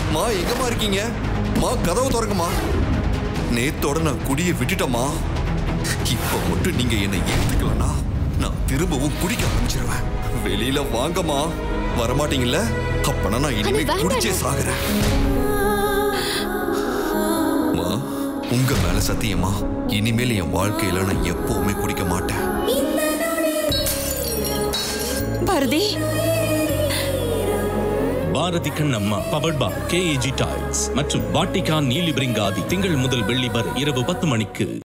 மா எங்கம்மா இருக்கீங்க மா கதவு திறக்குமா நேத்தோட நான் குடியை விட்டுட்டேம்மா இப்ப மட்டும் நீங்க என்னை ஏத்துக்கலனா நான் திரும்பவும் குடிக்க ஆரம்பிச்சிருவேன் வெளியில வாங்கம்மா வரமாட்டீங்கல்ல அப்பனா நான் இனிமே வேண்டாம். குடிச்சே சாகுறேன் மா உங்க மேல சத்தியமா இனிமேல் என் வாழ்க்கையில நான் எப்பவுமே குடிக்க மாட்டேன் Bharathi Bharathi Kannamma powered by KAG tiles மற்றும் வாட்டிகா நீலி பிரிங்காதி திங்கள் முதல் வெள்ளி வரை இரவு பத்து மணிக்கு